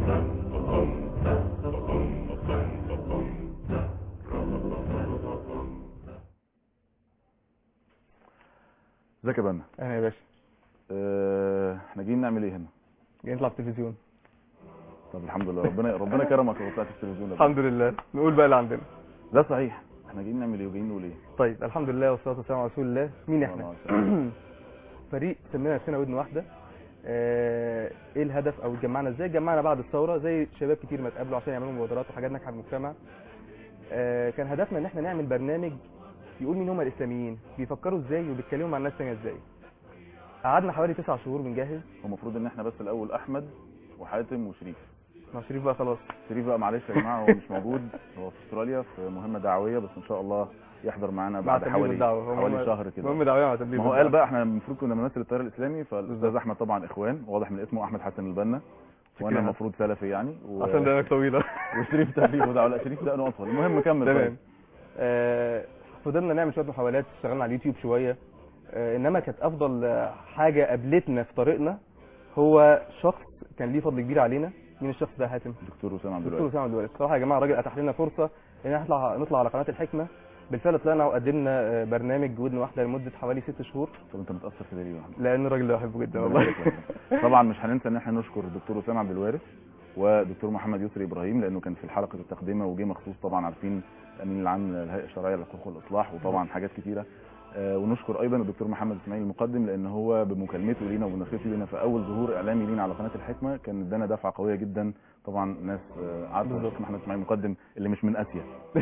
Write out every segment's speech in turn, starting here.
ازيك يا بنا اهلا يا باشا اه، احنا جايين نعمل ايه هنا جاي نطلع في التلفزيون طب الحمد لله ربنا ربنا كرمك وطلعت في التلفزيون يا بنا. الحمد لله نقول بقى اللي عندنا لا صحيح احنا جايين نعمل ايه وجايين نقول ايه طيب الحمد لله والصلاه والسلام على رسول الله مين احنا الله عليه فريق سمينا نفسنا ودن واحده آه، ايه الهدف او اتجمعنا ازاي اتجمعنا بعد الثوره زي شباب كتير ما اتقابلوا عشان يعملوا مبادرات وحاجات ناجحه في المجتمع آه، كان هدفنا ان احنا نعمل برنامج يقول مين هم الاسلاميين بيفكروا ازاي وبيتكلموا مع الناس تانية ازاي قعدنا حوالي تسع شهور بنجهز هو المفروض ان احنا بس الاول احمد وحاتم وشريف مع شريف بقى خلاص شريف بقى معلش يا جماعه هو مش موجود هو في استراليا في مهمه دعويه بس ان شاء الله يحضر معانا مع بعد تبليغ حوالي الدعوة. هو حوالي مهم- شهر كده مهم دعويه مع تبليغ ما هو الدعوة. قال بقى احنا المفروض كنا بنمثل التيار الاسلامي فالاستاذ بالظبط. احمد طبعا اخوان واضح من اسمه احمد حسن البنا وانا شكرا. المفروض سلفي يعني و... عشان دقنك طويله وشريف تبليغ ودعوه لا شريف ده اطول المهم كمل تمام طيب. آه، فضلنا نعمل شويه محاولات اشتغلنا على اليوتيوب شويه آه، انما كانت افضل آه، حاجه قابلتنا في طريقنا هو شخص كان ليه فضل كبير علينا مين الشخص ده حاتم دكتور وسام عبد دكتور الوهاب اسامه عبد الوارث صراحه يا جماعه الراجل اتاح لنا فرصه ان احنا نطلع نطلع على قناه الحكمه بالفعل طلعنا وقدمنا آه، برنامج ودن واحده لمده حوالي ست شهور طب انت متاثر كده ليه يا محمد؟ لان الراجل ده بحبه جدا ربنا والله يبارك لك. طبعا مش هننسى ان احنا نشكر الدكتور وسام عبد الوارث ودكتور محمد يسري ابراهيم لانه كان في حلقه التقدمه وجه مخصوص طبعا عارفين الامين العام للهيئه الشرعيه للحقوق والاصلاح وطبعا حاجات كتيره آه، ونشكر ايضا الدكتور محمد اسماعيل المقدم لان هو بمكالمته لينا وبنصيحته لينا في اول ظهور اعلامي لينا على قناه الحكمه كان ادانا دفعه قويه جدا طبعا ناس آه، عارفه بالظبط. الدكتور محمد اسماعيل المقدم اللي مش من اسيا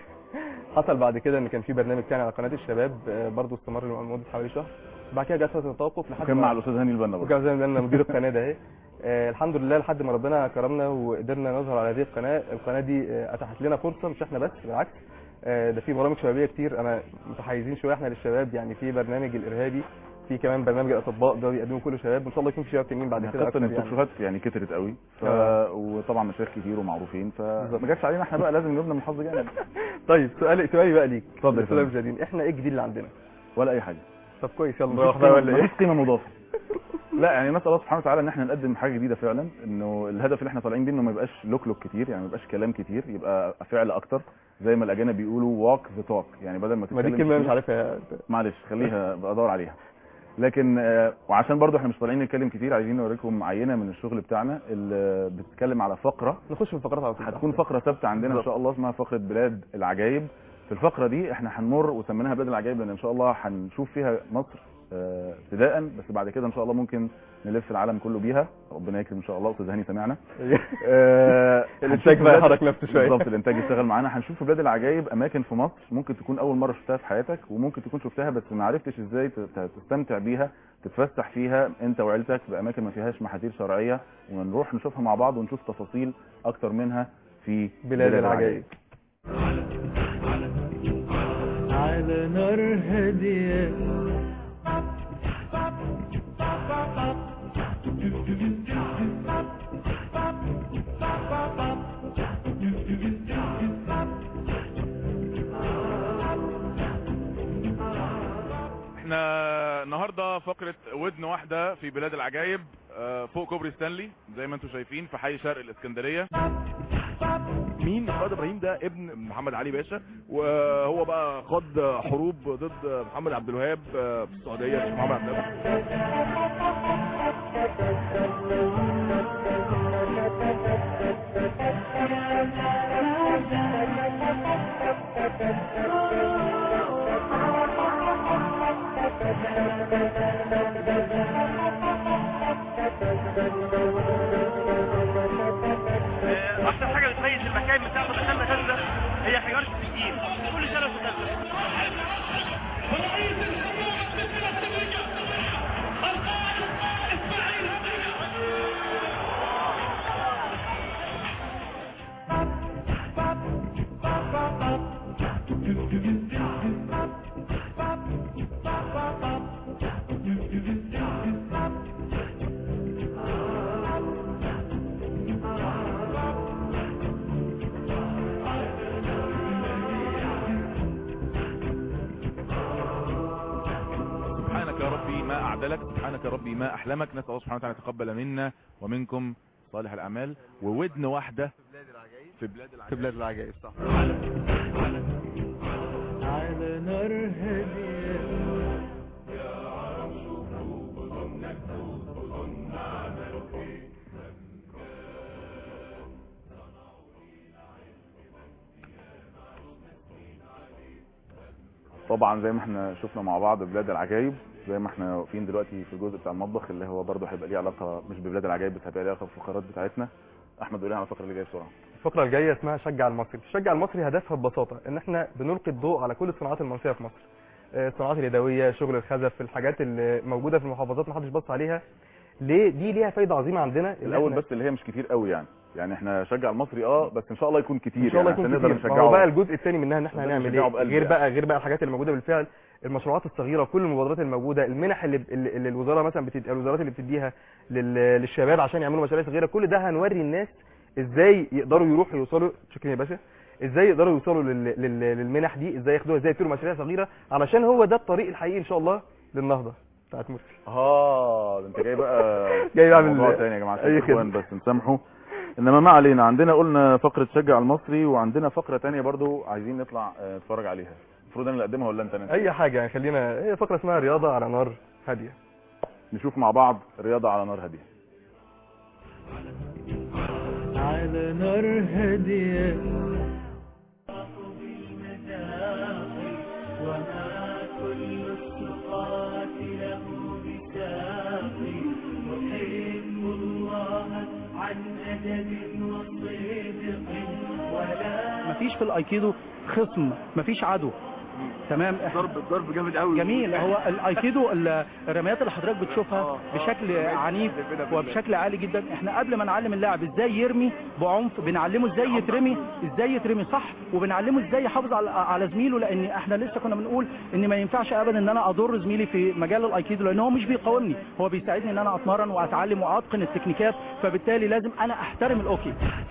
حصل بعد كده ان كان في برنامج تاني على قناه الشباب آه، برضه استمر لمده حوالي شهر بعد كده جت فتره توقف لحد وكان ما- مع الاستاذ هاني البنا برضه وكان زي ما قلنا مدير القناه ده اهي آه، الحمد لله لحد ما ربنا كرمنا وقدرنا نظهر على هذه القناه القناه دي آه، اتاحت لنا فرصه مش احنا بس بالعكس آه، ده في برامج شبابيه كتير انا متحيزين شويه احنا للشباب يعني في برنامج الارهابي في كمان برنامج الاطباء ده بيقدموا كله شباب ان شاء الله يكون في شباب تانيين بعد يعني كده خاصه اكتر ان يعني التوشوهات يعني كترت قوي ف... آه. وطبعا مشايخ كتير ومعروفين بالظبط. فما جاتش علينا احنا بقى لازم نبنى من حظ جامد طيب سؤالي سؤالي بقى ليك اتفضل يا للسادة فندم. المشاهدين احنا ايه الجديد اللي عندنا ولا اي حاجه طب كويس يلا مفيش نروح بقى قيمة- ولا ايه مفيش قيمه مضافه لا يعني نسال الله سبحانه وتعالى ان احنا نقدم حاجه جديده فعلا انه الهدف اللي احنا طالعين بيه انه ما يبقاش لوك لوك كتير يعني ما يبقاش كلام كتير يبقى فعل اكتر زي ما الاجانب بيقولوا walk the talk يعني بدل ما ما تتكلم دي كلمه مش كتير- عارفها معلش خليها بقى ادور عليها لكن آه، وعشان برضو احنا مش طالعين نتكلم كتير عايزين نوريكم عينه من الشغل بتاعنا اللي بتتكلم على فقره نخش في الفقرات على طول هتكون فقره ثابته عندنا ان بالظبط. شاء الله اسمها فقره بلاد العجائب في الفقره دي احنا هنمر وسميناها بلاد العجائب لان ان شاء الله هنشوف فيها مصر آه، ابتداء بس بعد كده ان شاء الله ممكن نلف العالم كله بيها ربنا يكرم ان شاء الله استاذ هاني سمعنا آه، الانتاج هنشوف بقى بلاد- يحرك نفسه شويه بالظبط الانتاج يشتغل معانا هنشوف في بلاد العجائب اماكن في مصر ممكن تكون اول مره شفتها في حياتك وممكن تكون شفتها بس ما عرفتش ازاي ت- ت- تستمتع بيها تتفسح فيها انت وعيلتك باماكن ما فيهاش محاذير شرعيه ونروح نشوفها مع بعض ونشوف تفاصيل اكتر منها في بلاد العجائب على نار هادية احنا النهارده فقره ودن واحده في بلاد العجائب آه، فوق كوبري ستانلي زي ما انتم شايفين في حي شرق الاسكندريه مين فؤاد ابراهيم ده ابن محمد علي باشا وهو بقى خاض حروب ضد محمد عبد الوهاب في السعوديه مش محمد عبد الوهاب اكتر حاجه بتميز المكان بتاع مدخلنا غزه هي حجاره السجين كل سنه في غزه سبحانك يا ربي ما اعدلك سبحانك يا ربي ما احلمك نسال الله سبحانه وتعالى يتقبل منا ومنكم صالح الاعمال وودن واحده في بلاد في العجائب بلاد العجائب صح على نار هادية طبعا زي ما احنا شفنا مع بعض بلاد العجائب زي ما احنا واقفين دلوقتي في الجزء بتاع المطبخ اللي هو برضه هيبقى ليه علاقه مش ببلاد العجائب بس هيبقى ليه علاقه بالفقرات بتاعتنا احمد قول لنا على الفقره اللي جايه بسرعه الفقرة الجاية اسمها شجع المصري الشجع المصري هدفها ببساطة ان احنا بنلقي الضوء على كل الصناعات المصرية في مصر آه، الصناعات اليدوية شغل الخزف الحاجات اللي موجودة في المحافظات محدش بص عليها ليه دي ليها فايدة عظيمة عندنا إن الاول إحنا- بس اللي هي مش كتير قوي يعني يعني احنا شجع المصري اه بس ان شاء الله يكون كتير ان شاء الله يعني يكون عشان نقدر كتير ما نشجعه هو بقى الجزء الثاني منها ان احنا نقدر هنعمل نشجعه ايه بقلب غير يعني. بقى غير بقى الحاجات اللي موجوده بالفعل المشروعات الصغيره كل المبادرات الموجوده المنح اللي, اللي اللي الوزاره مثلا بتدي الوزارات اللي بتديها لل- للشباب عشان يعملوا مشاريع صغيره كل ده هنوري الناس ازاي يقدروا يروحوا يوصلوا شكرا يا باشا ازاي يقدروا يوصلوا لل... لل... للمنح دي ازاي ياخدوها ازاي يبتدوا مشاريع صغيره علشان هو ده الطريق الحقيقي ان شاء الله للنهضه بتاعت مرسي اه ده انت جاي بقى جاي أعمل موضوع تاني يا جماعه أي أي اخوان بس نسامحوا انما ما علينا عندنا قلنا فقره شجع المصري وعندنا فقره تانية برضو عايزين نطلع آه، نتفرج عليها المفروض انا اللي اقدمها ولا انت نانسي؟ اي حاجه يعني خلينا هي فقره اسمها رياضه على نار هاديه نشوف مع بعض رياضه على نار هاديه على نار هادية وما كل الصفات له بساقي أحب الله عن أدب وصدق ولا مفيش في الايكيدو خصم مفيش عدو تمام ضرب ضرب جامد قوي جميل هو الايكيدو ال- الرميات اللي حضرتك بتشوفها بشكل عنيف وبشكل عالي جدا احنا قبل ما نعلم اللاعب ازاي يرمي بعنف بنعلمه ازاي يترمي ازاي يترمي صح وبنعلمه ازاي يحافظ على على زميله لان احنا لسه كنا بنقول ان ما ينفعش ابدا ان انا اضر زميلي في مجال الايكيدو لان هو مش بيقاومني هو بيساعدني ان انا اتمرن واتعلم واتقن التكنيكات فبالتالي لازم انا احترم الاوكي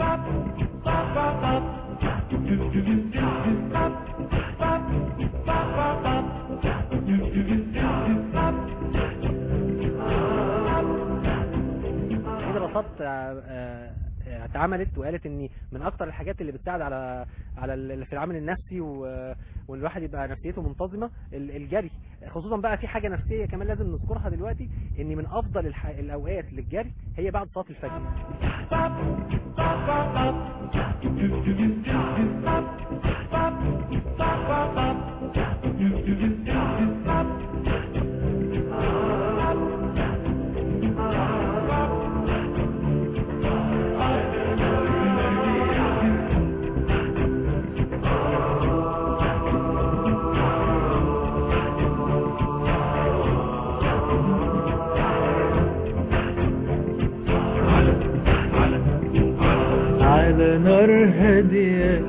في دراسات آه، آه، آه، اتعملت وقالت ان من اكتر الحاجات اللي بتساعد على على ال- في العامل النفسي و- وان الواحد يبقى نفسيته منتظمه ال- الجري خصوصا بقى في حاجه نفسيه كمان لازم نذكرها دلوقتي ان من افضل الح- الاوقات للجري هي بعد صلاه الفجر على نار هادية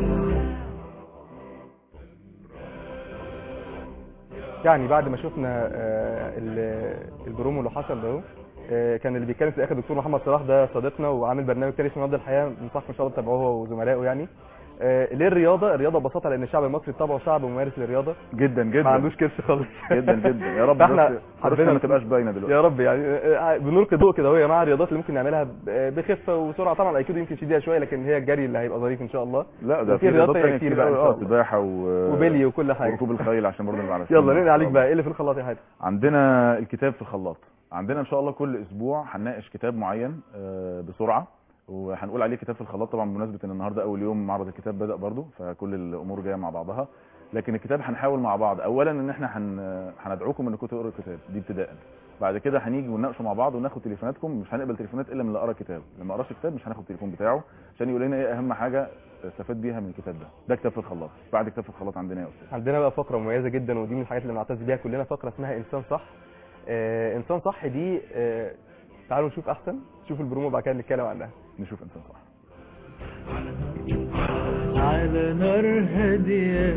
يعني بعد ما شفنا آه، ال- البرومو اللي حصل ده اهو، آه، كان اللي بيتكلم في الاخر دكتور محمد صلاح ده صديقنا وعامل برنامج تاني اسمه نبض الحياه انصحكم ان شاء الله تتابعوه هو وزملائه يعني آه، ليه الرياضه الرياضه ببساطه لان الشعب المصري بطبعه شعب ممارس للرياضه جدا ما جدا عندوش كرش خالص جدا جدا يا رب فاحنا بس حبينا حبينا ما تبقاش باينه دلوقتي يا رب يعني آه، بنلقي ضوء كده اهو يا جماعه الرياضات اللي ممكن نعملها ب- بخفه وسرعه طبعا الايكيدو يمكن شديده شويه لكن هي الجري اللي هيبقى ظريف ان شاء الله لا ده وفي في رياضات رياضات تانية كتير كتير بقى إن قوي شاء اه الله. سباحه و... وبلي وكل حاجه وركوب الخيل عشان برضه نبقى على يلا سنة. ننقل عليك بقى ايه اللي في الخلاط يا حاج عندنا الكتاب في الخلاط عندنا ان شاء الله كل اسبوع هنناقش كتاب معين آه، بسرعه وهنقول عليه كتاب في الخلاط طبعا بمناسبه ان النهارده اول يوم معرض الكتاب بدا برضه فكل الامور جايه مع بعضها لكن الكتاب هنحاول مع بعض اولا ان احنا هن... هندعوكم انكم تقروا الكتاب دي ابتداء بعد كده هنيجي ونناقشه مع بعض وناخد تليفوناتكم مش هنقبل تليفونات الا من اللي قرا الكتاب اللي ما قراش الكتاب مش هناخد التليفون بتاعه عشان يقول لنا ايه اهم حاجه استفاد بيها من الكتاب ده ده كتاب في الخلاط بعد كتاب في الخلاط عندنا يا استاذ عندنا بقى فقره مميزه جدا ودي من الحاجات اللي بنعتز بيها كلنا فقره اسمها انسان صح آه انسان صح دي آه تعالوا نشوف احسن شوف البرومو بعد كده نتكلم عنها نشوف انسان صح على نار هادية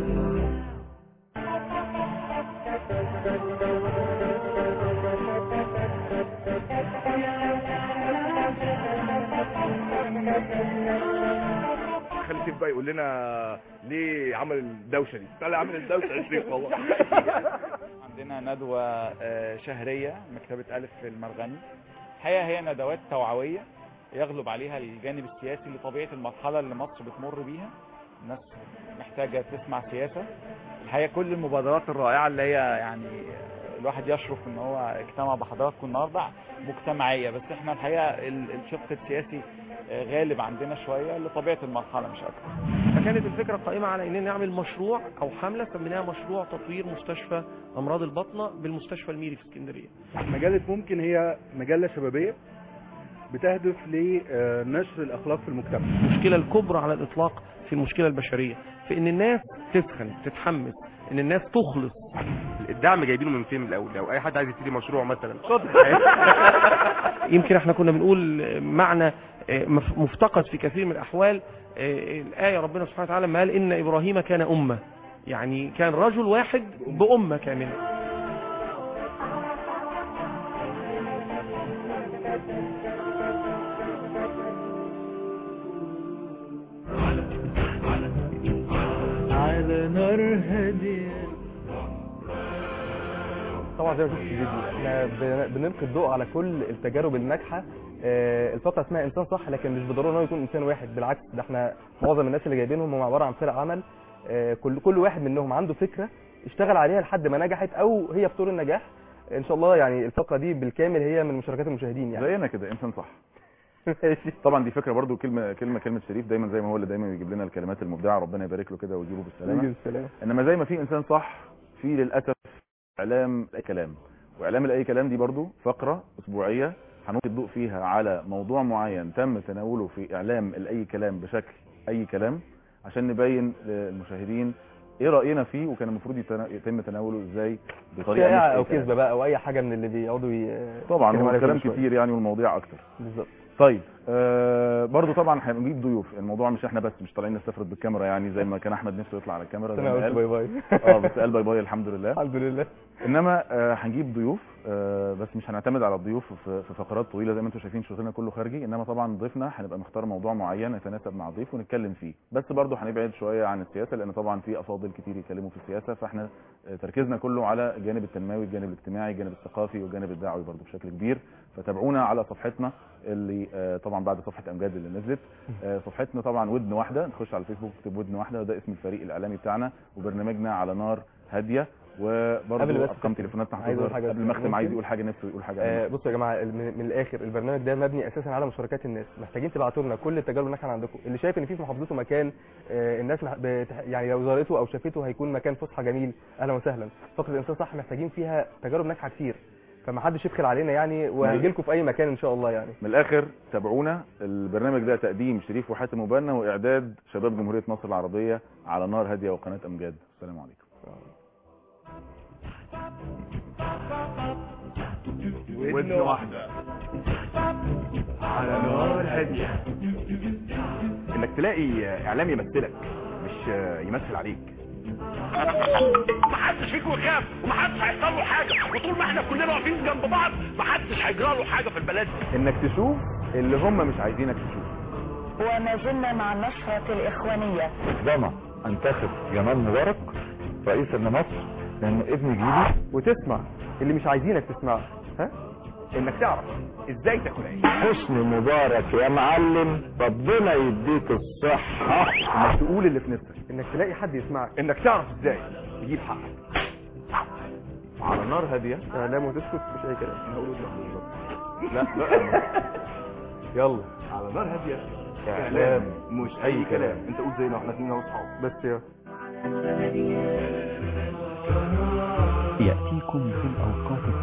خلي سيف بقى يقول لنا ليه عمل الدوشه دي تعالى عمل الدوشه يا شريف والله عندنا ندوة آه، شهرية مكتبة ألف في المرغني الحقيقة هي ندوات توعوية يغلب عليها الجانب السياسي لطبيعة المرحلة اللي مصر بتمر بيها الناس محتاجة تسمع سياسة الحقيقة كل المبادرات الرائعة اللي هي يعني الواحد يشرف ان هو اجتمع بحضراتكم النهارده مجتمعية بس احنا الحقيقة ال- الشق السياسي آه، غالب عندنا شوية لطبيعة المرحلة مش اكتر فكانت الفكرة قائمة على اننا نعمل مشروع او حملة سميناها مشروع تطوير مستشفى امراض البطنة بالمستشفى الميري في اسكندرية مجلة ممكن هي مجلة شبابية بتهدف لنشر الأخلاق في المجتمع المشكلة الكبرى على الاطلاق في المشكلة البشرية في ان الناس تسخن تتحمس ان الناس تخلص الدعم جايبينه من فين من الاول لو اي حد عايز يبتدي مشروع مثلا يمكن احنا كنا بنقول معنى مف- مفتقد في كثير من الاحوال الآية ربنا سبحانه وتعالى ما قال إن إبراهيم كان أمة يعني كان رجل واحد بأمة كاملة على نار هادية طبعا زي ما شفت في الفيديو احنا بن- بنلقي الضوء على كل التجارب الناجحه آه، الفقره اسمها انسان صح لكن مش بالضروره ان هو يكون انسان واحد بالعكس ده احنا معظم الناس اللي جايبينهم هم عباره عن فرق عمل آه، كل كل واحد منهم عنده فكره اشتغل عليها لحد ما نجحت او هي بطور النجاح ان شاء الله يعني الفقره دي بالكامل هي من مشاركات المشاهدين يعني زينا كده انسان صح طبعا دي فكره برضو كلمه كلمه كلمه شريف دايما زي ما هو اللي دايما بيجيب لنا الكلمات المبدعه ربنا يبارك له كده ويجيبه بالسلامه يجي بالسلامة. انما زي ما في انسان صح في للاسف اعلام اي كلام واعلام الاي كلام دي برضو فقره اسبوعيه هنلقي الضوء فيها على موضوع معين تم تناوله في اعلام الاي كلام بشكل اي كلام عشان نبين للمشاهدين ايه راينا فيه وكان المفروض يتنا- يتم تناوله ازاي بطريقه شائعة مش أي او كلام. كذبه بقى او اي حاجه من اللي بيقعدوا ي- طبعا يتكلموا هو عليها كلام كل شوية. كتير يعني والمواضيع اكتر بالظبط طيب آه برضو طبعا هنجيب ضيوف الموضوع مش احنا بس مش طالعين نستفرد بالكاميرا يعني زي ما كان احمد نفسه يطلع على الكاميرا زي أنا ما قلت قال. باي باي. اه بس قال باي باي الحمد لله الحمد لله انما آه هنجيب ضيوف آه بس مش هنعتمد على الضيوف في, في فقرات طويله زي ما انتم شايفين شغلنا كله خارجي انما طبعا ضيفنا هنبقى مختار موضوع معين يتناسب مع الضيف ونتكلم فيه بس برضو هنبعد شويه عن السياسه لان طبعا في افاضل كتير يتكلموا في السياسه فاحنا آه، تركيزنا كله على الجانب التنموي الجانب الاجتماعي الجانب الثقافي والجانب الدعوي برضو بشكل كبير فتابعونا على صفحتنا اللي آه، طبعا بعد صفحه امجاد اللي نزلت آه، صفحتنا طبعا ودن واحده نخش على الفيسبوك اكتب ودن واحده وده اسم الفريق الاعلامي بتاعنا وبرنامجنا على نار هاديه وبرضه قبل بس ارقام تليفوناتنا عايز أقول هتظهر حاجة قبل ما اختم ممكن؟ عايز يقول حاجه نفسه يقول حاجه آه بصوا يا جماعه من, من الاخر البرنامج ده مبني اساسا على مشاركات الناس محتاجين تبعتوا لنا كل التجارب الناجحه اللي عندكم اللي شايف ان في في محافظته مكان آه الناس مح- بتح... يعني لو زارته او شافته هيكون مكان فسحه جميل اهلا وسهلا فقره الانسان صح محتاجين فيها تجارب ناجحه كتير فما حدش يبخل علينا يعني وهيجي لكم في اي مكان ان شاء الله يعني من الاخر تابعونا البرنامج ده تقديم شريف وحاتم مبنى واعداد شباب جمهوريه مصر العربيه على نار هاديه وقناه امجاد السلام عليكم ودن واحدة على نار هادية انك تلاقي اعلام يمثلك مش يمثل عليك محدش فيكم يخاف ومحدش هيحصل له حاجه وطول ما احنا كلنا واقفين جنب بعض محدش هيجرى له حاجه في البلد دي انك تشوف اللي هم مش عايزينك تشوف وما زلنا مع النشرة الإخوانية عندما انتخب جمال مبارك رئيسا لمصر لانه ابن جيلي وتسمع اللي مش عايزينك تسمعه ها انك تعرف ازاي تاكل عيش حسني مبارك يا معلم ربنا يديك الصحة انك تقول اللي في نفسك انك تلاقي حد يسمعك انك تعرف ازاي تجيب حقك على نار هاديه اعلام وتسكت مش اي كلام هقول لا لا يلا على نار هاديه اعلام مش اي كلام انت قول زينا احنا اتنين اهو اصحاب بس يا يأتيكم في الأوقات